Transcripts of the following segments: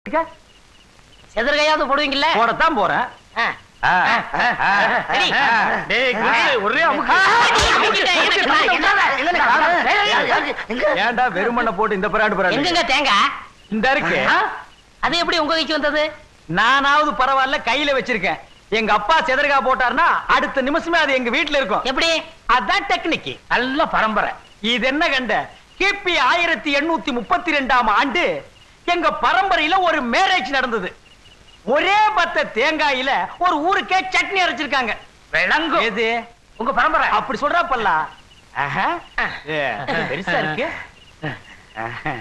செதற்கையாவது போடுவீங்கல்ல போடத்தான் போறேன் ஆ. ஆ, ஆ, ஆ, ஆ, சரி. ஆ. டேய், குருசு, ஒரே அமுக்கு. ஏன்டா வெறுமண்ணை போட்டு இந்த பராடு பராடு எங்கங்க தேங்காய் இந்த இருக்கு அது எப்படி உங்க கைக்கு வந்தது நானாவது பரவாயில்ல கையில வச்சிருக்கேன் எங்க அப்பா செதறகா போட்டாருன்னா அடுத்த நிமிஷமே அது எங்க வீட்டுல இருக்கும் எப்படி அதான் டெக்னிக் நல்ல பரம்பரை இது என்ன கண்ட கிபி ஆயிரத்தி எண்ணூத்தி முப்பத்தி ரெண்டாம் ஆண்டு எங்க பரம்பரையில ஒரு மேரேஜ் நடந்தது ஒரே பத்த தேங்காயில ஒரு ஊருக்கே சட்னி அரைச்சிருக்காங்க விளங்கும் எது உங்க பரம்பரை அப்படி சொல்றா பல்லா ஆஹா. ஏ, பெருசா இருக்கு ஆஹா.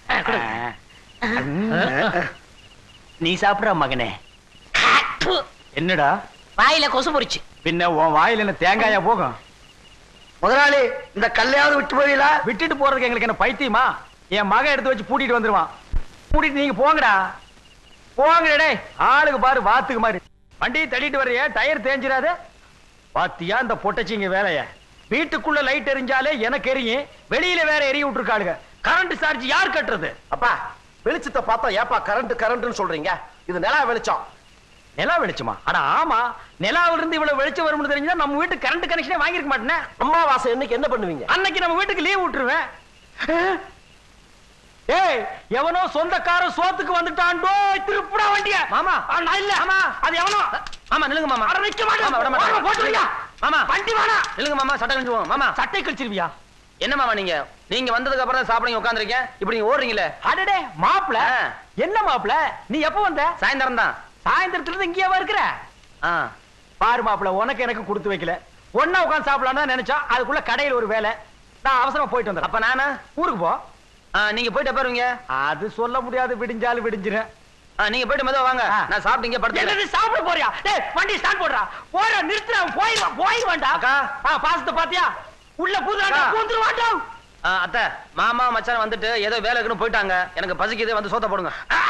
நீ சாப்பிடுற மகனே ப்பு. என்னடா வாயில கொசு பொறிச்சு பின்ன உன் வாயில என்ன தேங்காயா போகும் முதலாளி இந்த கல்லையாவது விட்டு போவீங்களா விட்டுட்டு போறதுக்கு எங்களுக்கு என்ன பைத்தியமா என் மகன் எடுத்து வச்சு பூட்டிட்டு வந்துருவான் பூட்டிட்டு நீங்க போங்கடா போங்கடா டேய் ஆளுக்கு பாரு வாத்துக்கு மாதிரி வண்டியை தள்ளிட்டு வர்றிய டயர் தேஞ்சிராத பாத்தியா இந்த பொட்டச்சிங்க வேலைய வீட்டுக்குள்ள லைட் எரிஞ்சாலே எனக்கு எரியும் வெளியில வேற எரிய விட்டுருக்காளுங்க கரண்ட் சார்ஜ் யார் கட்டுறது அப்பா வெளிச்சத்தை பார்த்தா ஏப்பா கரண்ட் கரண்ட்னு சொல்றீங்க இது நிலா வெளிச்சம் நிலா வெளிச்சமா அட ஆமா நிலாவில இருந்து இவ்வளவு வெளிச்சம் வரும்னு தெரிஞ்சா நம்ம வீட்டு கரண்ட் கனெக்ஷனே வாங்கிருக்க மாட்டேனே அம்மாவாசை என்னைக்கு என்ன பண்ணுவீங்க அன்னைக்கு நம்ம வீட்டுக்கு லீவ் விட்டுருவேன் ஏய் எவனோ சொந்தக்காரன் சோத்துக்கு வந்துட்டான்டோ திருப்புடா வண்டிய மாமா. நான் இல்ல ஆமா அது எவனோ மாமா நில்லுங்க மாமா அட நிக்க மாட்டேன் மாமா, விட மாட்டேன். மாமா, போட்டுருங்க மாமா வண்டி வேணா நில்லுங்க மாமா சட்டை கழிச்சுவோம் மாமா சட்டை கழிச்சிருவியா என்ன மாமா நீங்க நீங்க வந்ததுக்கு அப்புறம் தான் சாப்பிடுங்க உட்காந்துருக்கேன் இப்படி நீங்க ஓடுறீங்களே அடடே மாப்ள ஆ. என்ன மாப்ள நீ எப்ப வந்த சாயந்தரம் தான் சாயந்தரத்துல இருந்து இங்கேவா இருக்கிற ஆ பாரு மாப்ள உனக்கு எனக்கு கொடுத்து வைக்கல ஒன்னா உட்காந்து சாப்பிடலாம்னு தான் நினைச்சோம் அதுக்குள்ள கடையில ஒரு வேலை நான் அவசரமா போயிட்டு வந்துடுறேன் அப்ப நானா ஊருக்கு போ ஆ, நீங்க போயிட்டு எப்ப வருவீங்க அது சொல்ல முடியாது விடிஞ்சாலும் விடிஞ்சிரும் ஆ, நீங்க போயிட்டு மெதுவா வாங்க ஆ. நான் சாப்பிட்டு இங்க படுத்து என்னது சாப்பிட போறியா டேய் வண்டி ஸ்டார்ட் போடுறா போற நிறுத்துறா போயிடுவா போயிடுவான்டா அக்கா. ஆ பாசத்தை பாத்தியா உள்ள பூதுறாடா அக்கா. பூந்துருவான்டா அத்தை மாமா மச்சான் வந்துட்டு ஏதோ வேலை இருக்குன்னு போயிட்டாங்க எனக்கு பசிக்குது வந்து சோத்த போடுங்க ஆ!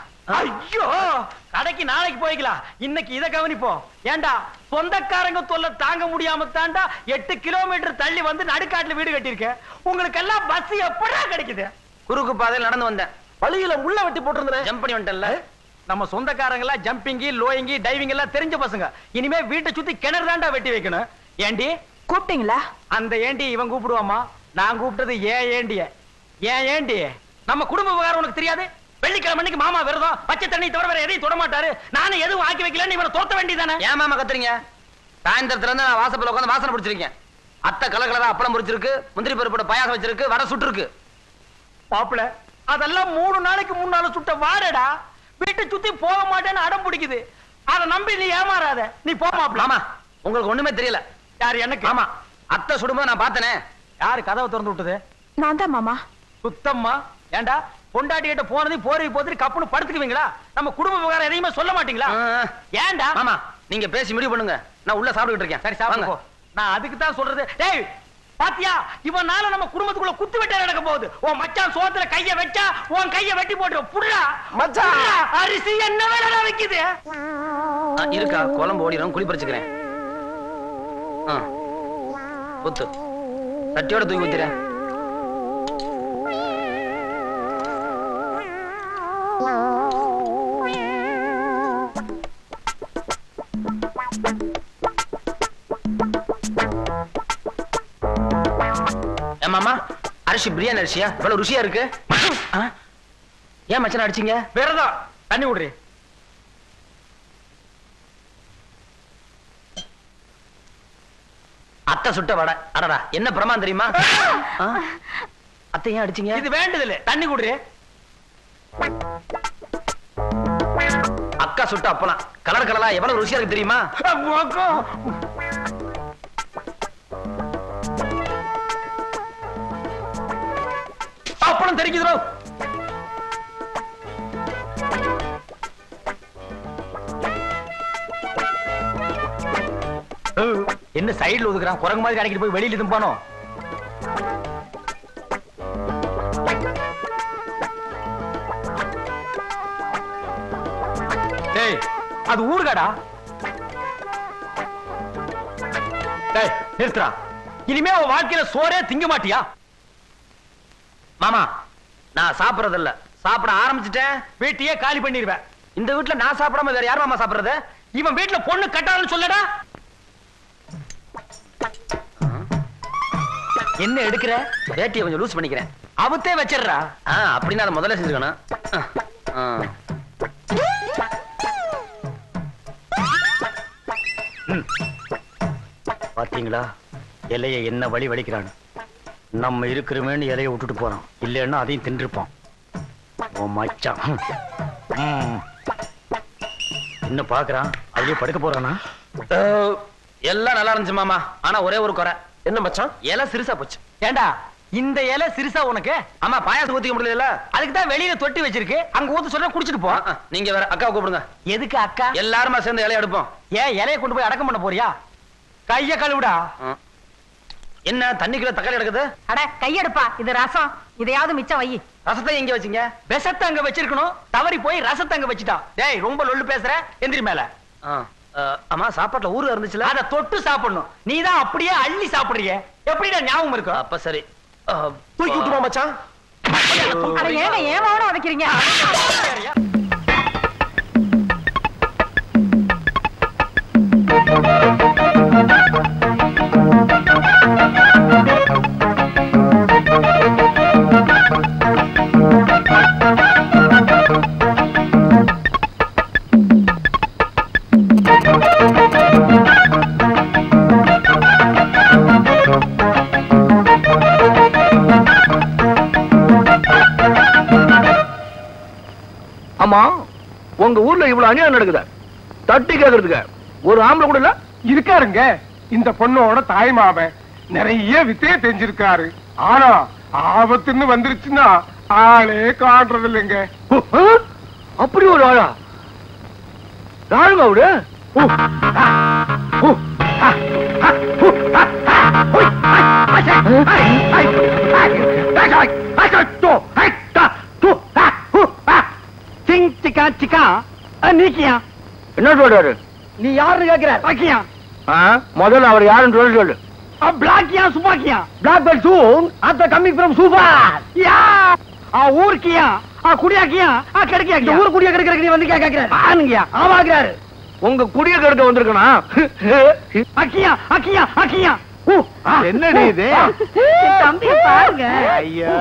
ஐயோ கடைக்கு நாளைக்கு போய்க்கலாம் இன்னைக்கு இத கவனிப்போம் ஏண்டா சொந்தக்காரங்க தொல்லை தாங்க முடியாம தாண்டா எட்டு கிலோமீட்டர் தள்ளி வந்து நடுக்காட்டுல வீடு கட்டியிருக்கேன் உங்களுக்கு எல்லாம் பஸ் எப்படா கிடைக்குது குறுக்கு பாதையில் நடந்து வந்தேன் வழியில முள்ள வெட்டி போட்டிருந்தேன் ஜம்ப் பண்ணி வந்துட்டேன்ல நம்ம சொந்தக்காரங்க எல்லாம் ஜம்பிங்கி லோயிங்கி டைவிங் எல்லாம் தெரிஞ்ச பசங்க இனிமே வீட்டை சுத்தி கிணறு தாண்டா வெட்டி வைக்கணும் ஏண்டி கூப்பிட்டீங்களா அந்த ஏண்டி இவன் கூப்பிடுவாமா நான் கூப்பிட்டது ஏன் ஏண்டிய ஏன் ஏண்டி நம்ம குடும்ப விவகாரம் உனக்கு தெரியாது வெள்ளிக்கிழமை அன்னைக்கு மாமா விரதம் பச்சை தண்ணி தவிர வேற எதையும் தொட மாட்டாரு நானும் எதுவும் ஆக்கி வைக்கலன்னு இவனை தோத்த வேண்டியதானே ஏன் மாமா கத்துறீங்க சாயந்தரத்துல இருந்து நான் வாசப்பல உட்காந்து வாசனை பிடிச்சிருக்கேன் அத்தை கலர் கலரா அப்பளம் பொரிச்சிருக்கு முந்திரி பருப்போட பாயாசம் வச்சிருக்கு வடை சுட்டுருக்கு மாப்பிள அதெல்லாம் மூணு நாளைக்கு முன்னால சுட்ட வாரடா வீட்டை சுத்தி போக மாட்டேன்னு அடம் பிடிக்குது அத நம்பி நீ ஏமாறாத நீ போ மாப்பிள மாமா உங்களுக்கு ஒண்ணுமே தெரியல யார் எனக்கு ஆமா அத்தை சுடும்போது நான் பார்த்தனே யாரு கதவை திறந்து விட்டது நான் தான் மாமா சுத்தம்மா ஏண்டா பொண்டாட்டி கிட்ட போனதையும் போரை போத்துட்டு கப்புன்னு படுத்துக்குவீங்களா நம்ம குடும்ப விவகாரம் எதையுமே சொல்ல மாட்டீங்களா ஏன்டா மாமா நீங்க பேசி முடிவு பண்ணுங்க நான் உள்ள சாப்பிட்டுட்டு இருக்கேன் சரி சாப்பிடு போ நான் அதுக்கு தான் சொல்றது டேய் பாத்தியா இவனால நம்ம குடும்பத்துக்குள்ள குத்து வெட்ட நடக்க போகுது உன் மச்சான் சோத்துல கைய வச்சா உன் கைய வெட்டி போட்டு புடுறா மச்சான். புடுறா. அரிசி என்ன வேலை வைக்குது ஆ, இருக்கா குழம்பு ஓடிடும் குழி பறிச்சுக்கிறேன் ஆ, ஊத்து சட்டியோட தூக்கி ஊத்துறேன் ஏன் மாமா அரிசி பிரியாணி அரிசியா இவ்வளவு ருசியா இருக்கு ஆ? ஏன் மச்சான் அடிச்சீங்க விரதம் தண்ணி விடுறி அத்தை சுட்ட வடை அடடா என்ன பிரமான் தெரியுமா ஆ? அத்தை ஏன் அடிச்சீங்க இது வேண்டதில்ல தண்ணி குடுறி அக்கா சுட்ட அப்பலாம் கலர் கலரா எவ்வளவு ருசியா இருக்கு தெரியுமா அப்பளம் தெரிக்குதுரோ என்ன சைடுல ஒதுக்குறான் குரங்கு மாதிரி கடைக்கிட்டு போய் வெளியில தும்பானோ டேய் அது ஊருகாடா டேய் நிறுத்துறா இனிமே உன் வாழ்க்கையில சோறே திங்க மாட்டியா மாமா நான் சாப்பிடுறது இல்ல சாப்பிட ஆரம்பிச்சிட்டேன் வீட்டையே காலி பண்ணிடுவேன் இந்த வீட்டுல நான் சாப்பிடாம வேற யார் மாமா சாப்பிடுறது இவன் வீட்டுல பொண்ணு கட்டாதுன்னு சொல்லடா என்ன எடுக்கிற வேட்டியை கொஞ்சம் லூஸ் பண்ணிக்கிறேன் அவத்தே வச்சிடுறா ஆ அப்படின்னா அதை முதல்ல செஞ்சுக்கணும் ஆ, ஆ. பாத்தீங்களா இலைய என்ன வழி வலிக்கிறான்னு நம்ம இருக்கிறோமேன்னு இலைய விட்டுட்டு போறான் இல்லைன்னா அதையும் தின்றுப்பான் ஓ மச்சான் ம். என்ன பாக்குறான் அதுலயே படுக்க போறானா அஹ், எல்லாம் நல்லா இருந்துச்சு மாமா ஆனா ஒரே ஒரு குறை என்ன மச்சான் இலை சிறுசா போச்சு ஏண்டா இந்த இலை சிறுசா உனக்கு ஆமா பாயாசம் ஊத்திக்க முடியல அதுக்கு தான் வெளியில தொட்டி வச்சிருக்கு அங்க ஊத்து சொன்னா குடிச்சிட்டு போ நீங்க வேற அக்கா கூப்பிடுங்க எதுக்கு அக்கா எல்லாருமா சேர்ந்து இலைய எடுப்போம் ஏன் இலைய கொண்டு போய் அடக்கம் பண்ண போறியா கைய கழுவுடா ஆ. என்ன தண்ணிக்குள்ள தக்காளி எடுக்குது அட கையெடுப்பா இது ரசம் இதையாவது மிச்சம் வை ரசத்தை எங்க வச்சீங்க விஷத்தை அங்க வச்சிருக்கணும் தவறி போய் ரசத்தை அங்க வச்சுட்டான் டேய் ரொம்ப லொல்லு பேசுற எந்திரி மேல ஆ, அஹ், ஆமா சாப்பாட்டுல ஊரு இருந்துச்சுல அத தொட்டு சாப்பிடணும் நீ தான் அப்படியே அள்ளி சாப்பிடுறிய எப்படிடா ஞாபகம் இருக்கும் அப்ப சரி அஹ், தூக்கி விட்டுமா மச்சான் அட ஏங்க ஏமாவன உதைக்கிறீங்க ஆமா உங்க ஊர்ல இவ்வளவு அநியாயம் நடக்குது தட்டி கேக்குறதுக்கு ஒரு ஆம்பளை கூட இல்ல இருக்காருங்க இந்த பொண்ணோட தாய் மாமன் நிறைய வித்தைய தெரிஞ்சிருக்காரு ஆனா ஆபத்துன்னு வந்துருச்சுன்னா ஆளே காட்டுறது இல்லைங்க ஆ? அப்படி ஒரு ஆளா யாருங்க அவரு ஓ, ஆ, ஓ, ஆ, ஆ, ஓ, ஆ, ஆ, ஓய், ஆ, ஆச்சே, ஆய், ஆய், ஆய், ஆய், ஆய், ஆய், ஆய், தோ, ஆய், தா, தோ, ஆ, ஓ, ஆ. சிங் சிக்கா சிக்கா ஆ, நீக்கியா என்ன சொல்றாரு நீ யாருன்னு கேக்குற பாக்கியா முதல்ல அவர் யாருன்னு சொல்லி சொல்லு பிளாக்கியா சுப்பாக்கியா பிளாக் பெல் சூன் அத்த கம்மிங் ஃப்ரம் சூப்பர் யா ஆ ஊர்க்கியா ஆ குடியாக்கியா ஆ கெடுக்கியா இந்த ஊர் குடியா கெடுக்கறதுக்கு நீ வந்து கேக்குற ஆனுங்கயா ஆவாக்குறாரு உங்க குடிய கெடுக்க வந்திருக்கணும் அக்கியா அக்கியா அக்கியா என்னடி இது தம்பி பாருங்க ஐயா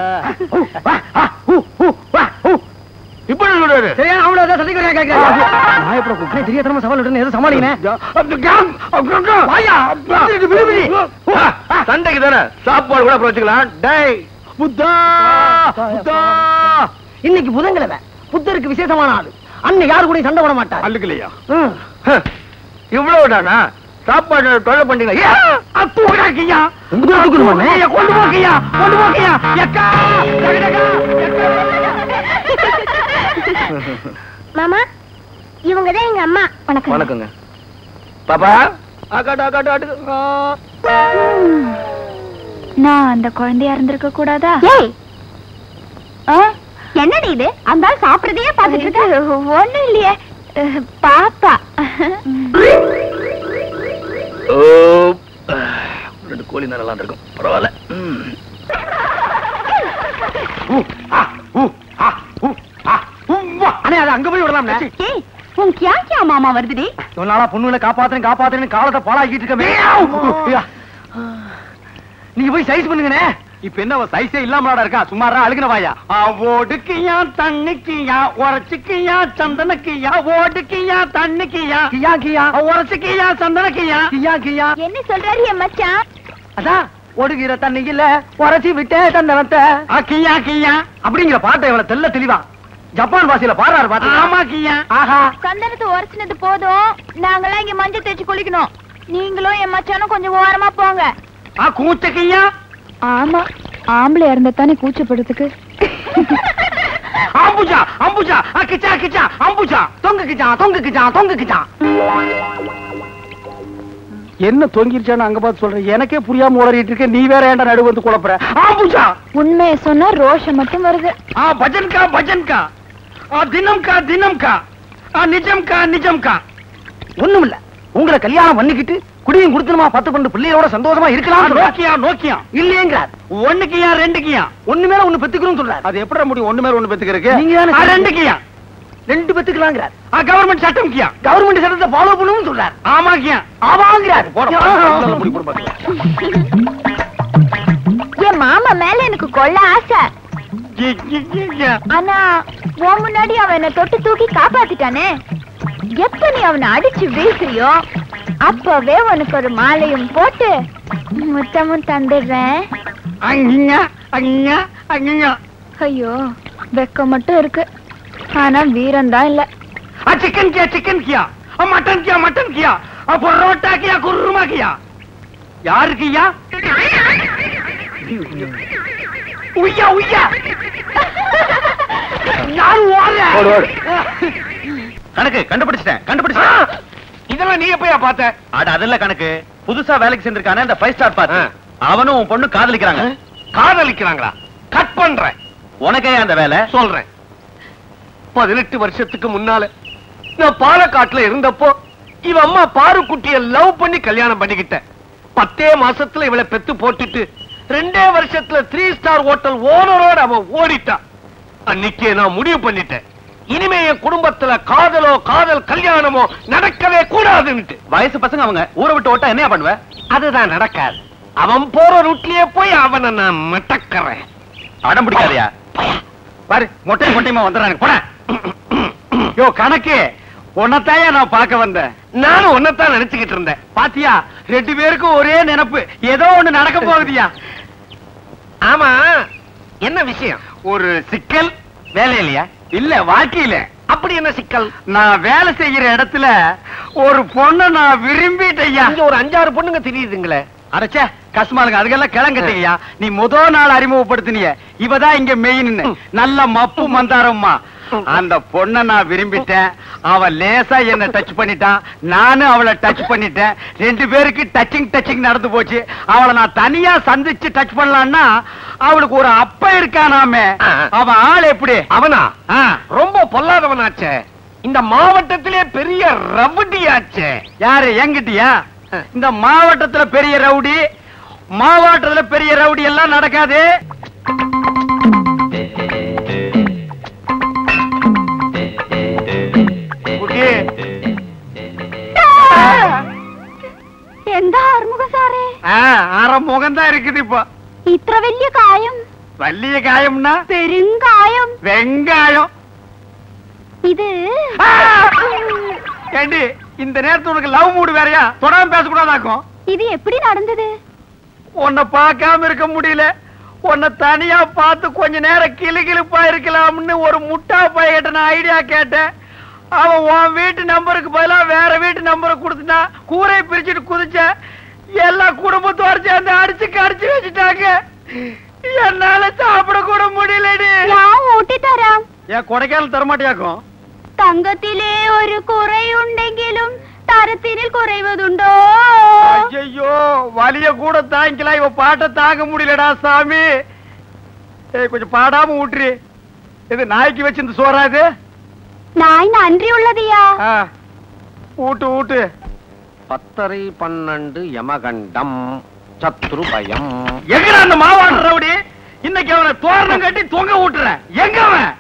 இப்ப என்ன சொல்றாரு சரியா அவள ஏதாவது சண்டைக்கு வரையா கேக்குறாரு நான் எப்படி கூப்பிட்டேன் தெரியாதனமா சவால் விட்டு ஏதோ சண்டைக்கு தானே சாப்பாடு கூட அப்புறம் வச்சுக்கலாம் டேய் புத்தா புத்தா இன்னைக்கு புதன்கிழமை புத்தருக்கு விசேஷமான ஆளு அண்ணன் யாரு கூட சண்டை போட மாட்டார் அல்லுக்கலையா இவ்வளவு தானா சாப்பாடு தொலை பண்ணீங்களா அத்து ஓடாக்கியா கொண்டு போக்கியா கொண்டு போக்கியா எக்கா மாமா இவங்க தான் எங்க அம்மா வணக்கம் வணக்கங்க பாப்பா ஆக்காட்டு ஆக்காட்டு ஆட்டு நான் அந்த குழந்தையா இருந்திருக்க கூடாதா ஏய் என்னடி இது அந்த ஆள் சாப்பிடுறதையே பார்த்துட்டு இருக்க ஒண்ணும் இல்லையே அஹ், பாப்பா ஓ ரெண்டு கோழி நல்லா இருக்கும் பரவாயில்ல ம். அண்ணே அது அங்க போய் விடலாம்ண்ணே ஏய் உன் கியா கியா மாமா வருதுடி இவ்வளவு நாளா பொண்ணுங்களை காப்பாத்துறேன் காப்பாத்துறேன் காலத்தை பாழாக்கிட்டு இருக்கமே நீங்க போய் சைஸ் பண்ணுங்கண்ணே இப்ப என்ன சைஸே இல்லாமலா இருக்கா சும்மாரா அழுகின வாயா ஓடுக்கியா தண்ணிக்கியா உரச்சுக்கியா சந்தனக்கியா ஓடுக்கியா தண்ணிக்கியா கியா கியா உரச்சுக்கியா சந்தனக்கியா கியா கியா என்ன சொல்றாரு என் மச்சான் அதான் ஒடுகிற தண்ணியில உரைச்சி விட்டே தந்தனத்தை கியா கியா அப்படிங்கிற பாட்டை இவ்வளவு தெல்ல தெளிவா ஜப்பான் பாஷையில பாடுறாரு பாத்து ஆமா கியா ஆஹா சந்தனத்தை உரைச்சினது போதும் நாங்கெல்லாம் இங்க மஞ்சள் தேய்ச்சி குளிக்கணும் நீங்களும் என் மச்சானும் கொஞ்சம் ஓரமா போங்க ஆ கூச்சக்கியா ஆமா ஆம்பளை இருந்தா தானே கூச்சப்படுறதுக்கு அம்புஜா அம்புஜா ஆ, கிச்சா கிச்சா அம்புஜா தொங்கு கிச்சா தொங்கு கிச்சா தொங்கு கிச்சா என்ன தொங்கிருச்சான்னு அங்க பார்த்து சொல்றேன் எனக்கே புரியாம உளறிட்டு இருக்க நீ வேற ஏன்டா நடுவு வந்து குழப்புற ஆம்புஜா உண்மையை சொன்னா ரோஷம் மட்டும் வருது ஆ பஜன் கா பஜன் கா ஆ தினம் கா தினம் கா ஆ நிஜம் கா நிஜம் கா ஒண்ணும் இல்ல உங்களை கல்யாணம் பண்ணிக்கிட்டு குடியும் குடுத்துமா பத்து பன்னெண்டு பிள்ளையோட சந்தோஷமா இருக்கலாம் நோக்கியா நோக்கியா இல்லையேங்கிறார் ஒண்ணுக்கியா ரெண்டுக்கியா ஒண்ணு மேல ஒண்ணு பெத்துக்கணும் சொல்றாரு அது எப்படி முடியும் ஒண்ணு மேல ஒண்ணு பெத்துக்கிறதுக்கு நீங்க தானே ஆ, சொல்றீங்க. ரெண்டுக்கியா ரெண்டு பெத்துக்கலாங்கிறார் கவர்மெண்ட் சட்டம் கியா கவர்மெண்ட் சட்டத்தை ஃபாலோ பண்ணணும்னு சொல்றாரு ஆமாக்கியா ஆமாங்கிறார் என் மாமா மேல எனக்கு கொள்ள ஆசை ஆனா உன் முன்னாடி அவன் என்ன தொட்டு தூக்கி காப்பாத்திட்டானே எப்ப நீ அவனை அடிச்சு வீசுறியோ அப்பவே உனக்கு ஒரு மாலையும் போட்டு முத்தமும் தந்துடுறேன் அங்கிங்க அங்கிங்க அங்கிங்க ஐயோ வெக்கம் மட்டும் இருக்கு ஆனா வீரம் தான் இல்ல சிக்கன் கியா சிக்கன் கியா மட்டன் கியா மட்டன் கியா பரோட்டா கியா குருமா கியா யாருக்குயா உய்யா உய்யா நான் ஓடுறேன் கணக்கு கண்டுபிடிச்சிட்டேன் கண்டுபிடிச்சிட்டேன் இதெல்லாம் நீ எப்பயா பார்த்த அட அதல்ல கணக்கு புதுசா வேலைக்கு சேர்ந்திருக்கானே அந்த ஃபைவ் ஸ்டார் பார்த்து ஆ. அவனும் உன் பொண்ணு காதலிக்கிறாங்க காதலிக்கிறாங்களா கட் பண்றேன் உனக்கே அந்த வேலை சொல்றேன் பதினெட்டு வருஷத்துக்கு முன்னால நான் பாலக்காட்டுல இருந்தப்போ இவ அம்மா பாருக்குட்டிய லவ் பண்ணி கல்யாணம் பண்ணிக்கிட்டேன் பத்தே மாசத்துல இவளை பெத்து போட்டுட்டு ரெண்டே வருஷத்துல த்ரீ ஸ்டார் ஹோட்டல் ஓனரோட அவ ஓடிட்டா அன்னைக்கே நான் முடிவு பண்ணிட்டேன் இனிமே என் குடும்பத்துல காதலோ காதல் கல்யாணமோ நடக்கவே கூடாதுன்னுட்டு வயசு பசங்க அவங்க ஊரை விட்டு ஓட்டா என்ன பண்ணுவ அதுதான் நடக்காது அவன் போற ரூட்லயே போய் அவனை நான் மட்டக்கறேன் அடம் பிடிக்காதயா பாரு மொட்டை மொட்டையுமா வந்துடுறாங்க போட யோ கணக்கு உன்னத்தாயா நான் பார்க்க வந்தேன் நானும் உன்னத்தான் நினைச்சுக்கிட்டு இருந்தேன் பாத்தியா ரெண்டு பேருக்கும் ஒரே நினைப்பு ஏதோ ஒண்ணு நடக்க போகுதியா ஆமா என்ன விஷயம் ஒரு சிக்கல் வேலை இல்லையா இல்ல வாழ்க்கையில அப்படி என்ன சிக்கல் நான் வேலை செய்யற இடத்துல ஒரு பொண்ணை நான் விரும்பிட்டேயா இங்க ஒரு அஞ்சாறு பொண்ணுங்க தெரியுதுங்களே அரைச்சே கஸ்மாலுங்க அதுக்கெல்லாம் கிளங்கட்டையா நீ முத நாள் அறிமுகப்படுத்தினிய இவதான் இங்க மெயின் நல்ல மப்பு மந்தாரம்மா அந்த பொண்ண நான் விரும்பிட்டேன் அவ லேசா என்ன டச் பண்ணிட்டான் நானும் அவளை டச் பண்ணிட்டேன் ரெண்டு பேருக்கு டச்சிங் டச்சிங் நடந்து போச்சு அவளை நான் தனியா சந்திச்சு டச் பண்ணலான்னா அவளுக்கு ஒரு அப்ப இருக்கானாமே அவன் ஆள் எப்படி அவனா ரொம்ப பொல்லாதவனாச்சே இந்த மாவட்டத்திலே பெரிய ரவுடியாச்சே யாரு எங்கிட்டியா இந்த மாவட்டத்துல பெரிய ரவுடி மாவட்டத்துல பெரிய ரவுடி எல்லாம் நடக்காது குட்டி. എന്താ ആറുമുഖ സാറേ ஆ, அரை முகம்தான் இருக்குது இப்போ ഇത്ര വലിയ കായം வள்ளிய காயம்னா പെരുങ്കായം வெங்காயம் ഇത് ஏண்டி இந்த நேரத்துல உனக்கு லவ் மூடு வேறயா தொடாம பேசக்கூடாதாக்கும் ഇത് എപ്പിടി നടന്നത് உன்னை பார்க்காம இருக்க முடியல உன்னை தனியா பார்த்து கொஞ்ச நேரம் கிளு கிளுப்பா இருக்கலாம்னு ஒரு முட்டா பையகிட்ட நான் ஐடியா கேட்டேன் அவன் உன் வீட்டு நம்பருக்கு பதிலா வேற வீட்டு நம்பரை கொடுத்துட்டா கூரை பிரிச்சுட்டு குதிச்ச எல்லா குடும்பத்தோட சேர்ந்து அடிச்சு கடிச்சு வச்சுட்டாங்க என்னால சாப்பிட கூட முடியலடி ഞാൻ ഊട്ടിത്തരാം ஏன் கொடைக்கானல் தரமாட்டியாக்கும் തങ്കത്തിലെ ഒരു കുറയുണ്ടെങ്കിലും തരത്തിനിൽ കുറയുവതുണ്ടോ ஐயோ வலிய கூட தாங்கிக்கலாம் இவ பாட்டை தாங்க முடியலடா சாமி ஏய் கொஞ்சம் பாடாம ஊட்டுரு இது நாய்க்கு வச்சு இந்த சோறா இது நாய் நன்றி உள்ளதையா ஆ, ஊட்டு ஊட்டு பத்தரை பன்னெண்டு யமகண்டம் சத்ரு பயம் எங்க அந்த மாவாட்டு ரவுடி இன்னைக்கு அவனை தோரணம் கட்டி தொங்க ஊட்டுறேன் எங்க அவன்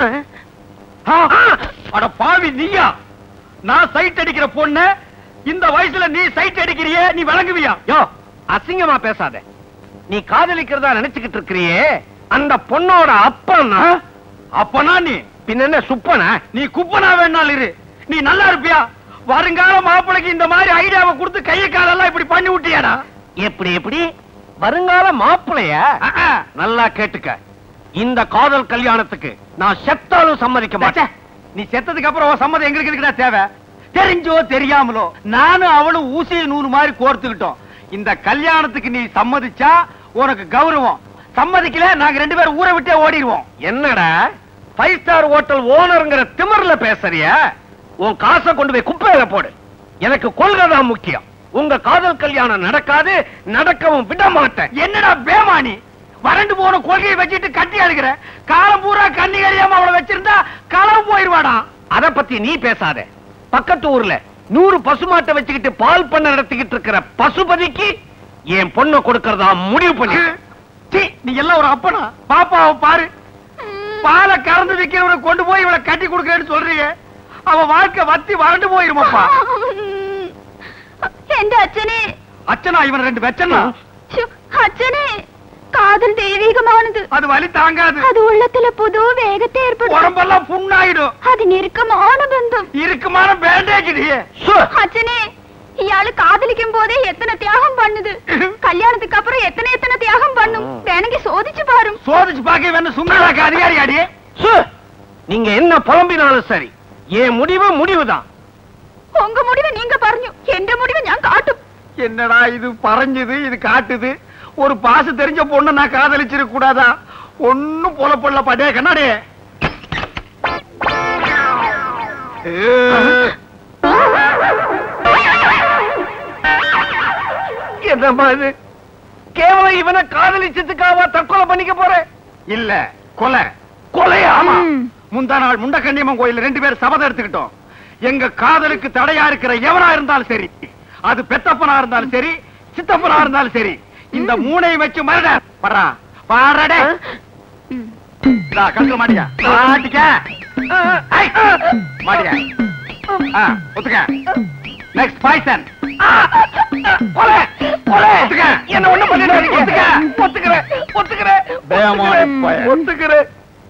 ஆ, ஆ, அட பாவி நீயா நான் சைட் அடிக்கிற பொண்ணு இந்த வயசுல நீ சைட் அடிக்கிறியே நீ விளங்குவியா யோ அசிங்கமா பேசாத நீ காதலிக்கிறதா நினைச்சுக்கிட்டு இருக்கிறியே அந்த பொண்ணோட அப்பனா அப்பனா நீ பின்ன என்ன சுப்பனா நீ குப்பனா வேணாலும் இரு நீ நல்லா இருப்பியா வருங்கால மாப்பிளைக்கு இந்த மாதிரி ஐடியாவை கொடுத்து கைய காலெல்லாம் இப்படி பண்ணி விட்டியாடா எப்படி எப்படி வருங்கால மாப்பிளைய நல்லா கேட்டுக்க இந்த காதல் கல்யாணத்துக்கு நான் செத்தாலும் சம்மதிக்க மாட்டேன் நீ செத்ததுக்கு அப்புறம் உன் சம்மதம் எங்களுக்கு இருக்குடா தேவை தெரிஞ்சோ தெரியாமலோ நானும் அவளும் ஊசிய நூறு மாதிரி கோர்த்துக்கிட்டோம் இந்த கல்யாணத்துக்கு நீ சம்மதிச்சா உனக்கு கௌரவம் சம்மதிக்கல நாங்க ரெண்டு பேரும் ஊரை விட்டே ஓடிடுவோம் என்னடா ஃபைவ் ஸ்டார் ஹோட்டல் ஓனருங்கிற திமிர்ல பேசுறிய உன் காசை கொண்டு போய் குப்பையில போடு எனக்கு கொள்கை தான் முக்கியம் உங்க காதல் கல்யாணம் நடக்காது நடக்கவும் விட மாட்டேன் என்னடா பேமானி வறண்டு போன கொள்கையை வச்சுட்டு கட்டி அழுகிற காலம் பூரா கண்ணி கழியாம அவளை வச்சிருந்தா களவு போயிருவாடா அத பத்தி நீ பேசாத பக்கத்து ஊர்ல நூறு பசுமாட்டை வச்சுக்கிட்டு பால் பண்ண நடத்திக்கிட்டு இருக்கிற பசுபதிக்கு என் பொண்ணை கொடுக்கறதா முடிவு பண்ணி சீ, நீ எல்லாம் ஒரு அப்பனா பாப்பாவை பாரு பாலை கறந்து விக்கிறவனை கொண்டு போய் இவளை கட்டி கொடுக்கறேன்னு சொல்றீங்க அவ வாழ்க்கை வத்தி வறண்டு போயிருமாப்பா എന്റെ അച്ഛനെ அச்சனா இவன் ரெண்டு வெச்சனா ശ്ശോ, അച്ഛനെ കാതൽ ദൈവികമാണത് அது வலி தாங்காது അത് ഉള്ളത്തിലെ പുതു വേഗത്തെ ഏർപ്പെടും உடம்பெல்லாம் புண்ணாயிடும் അതിനിരുക്കമാണ് ബന്ധം இருக்குமான பேண்டேஜ் அச்சனே இயாளு காதலிக்கும் போதே எத்தனை தியாகம் பண்ணுது கல்யாணத்துக்கு அப்புறம் எத்தனை எத்தனை தியாகம் பண்ணும் வேணுங்க சோதிச்சு பாரு சோதிச்சு பாக்க வேணும் சுங்கராக்க அதிகாரி அடி சு, நீங்க என்ன புலம்பினாலும் சரி என் முடிவு முடிவுதான் உங்க முடிவை நீங்க പറഞ്ഞു எந்த முடிவை ഞാൻ காட்டும் என்னடா இது பறஞ்சுது இது காட்டுது ஒரு பாசு தெரிஞ்ச பொண்ணை நான் காதலிச்சிருக்க கூடாதா ஒண்ணும் போல பொல்ல படே கண்ணாடி என்னம்மா இது கேவலம் இவனை காதலிச்சதுக்காவா தற்கொலை பண்ணிக்க போறேன் இல்ல கொலை கொலை ஆமா முந்தா நாள் முண்டக்கண்ணியம்மன் கோயில் ரெண்டு பேரும் சபதம் எடுத்துக்கிட்டோம் எங்க காதலுக்கு தடையா இருக்கிற எவனா இருந்தாலும் சரி அது பெத்தப்பனா இருந்தாலும் சரி சித்தப்பனா இருந்தாலும் சரி இந்த மூணையும் வச்சு மரட படுறா பாடடே கழுத்துல மாட்டியா மாட்டிக்க ஐ, மாட்டிக்க ஆ, ஒத்துக்க நெக்ஸ்ட் பாய்சன் கொலை கொலை ஒத்துக்க என்ன ஒண்ணு பண்ணிடாதீங்க ஒத்துக்க ஒத்துக்கிறேன் ஒத்துக்கிறேன் பேமானே பையன். ஒத்துக்கிறேன்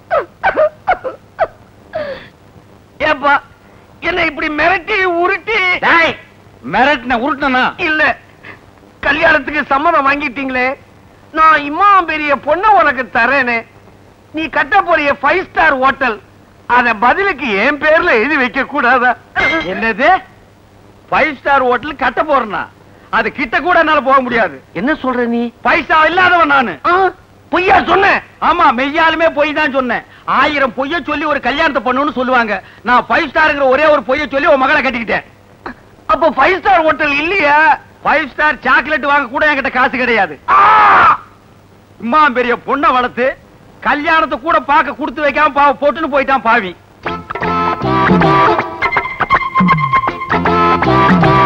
ஏப்பா என்ன இப்படி மிரட்டி உருட்டி டேய் மிரட்டின உருட்டனா இல்ல கல்யாணத்துக்கு சம்மதம் வாங்கிட்டீங்களே நான் இம்மா பெரிய பொண்ணை உனக்கு தரேனே நீ கட்ட போறிய ஃபைவ் ஸ்டார் ஹோட்டல் அத பதிலுக்கு என் பேர்ல எழுதி வைக்க கூடாதா என்னது ஃபைவ் ஸ்டார் ஹோட்டல் கட்ட போறேனா அது கிட்ட கூட என்னால போக முடியாது என்ன சொல்ற நீ பைசா இல்லாதவன் நானு பொய்யா சொன்ன ஆமா மெய்யாலுமே பொய் தான் சொன்னேன் ஆயிரம் பொய்ய சொல்லி ஒரு கல்யாணத்தை பண்ணுன்னு சொல்லுவாங்க நான் ஃபைவ் ஸ்டார்ங்கிற ஒரே ஒரு பொய்ய சொல்லி உன் மகளை கட்டிக்கிட்டேன் அப்ப ஃபைவ் ஸ்டார் ஹோட்டல் இல்லையா ஃபைவ் ஸ்டார் சாக்லேட் வாங்க கூட என்கிட்ட காசு கிடையாது இம்மா பெரிய பொண்ணை வளர்த்து கல்யாணத்தை கூட பார்க்க கொடுத்து வைக்காம பாவ போட்டுன்னு போயிட்டான் பாவி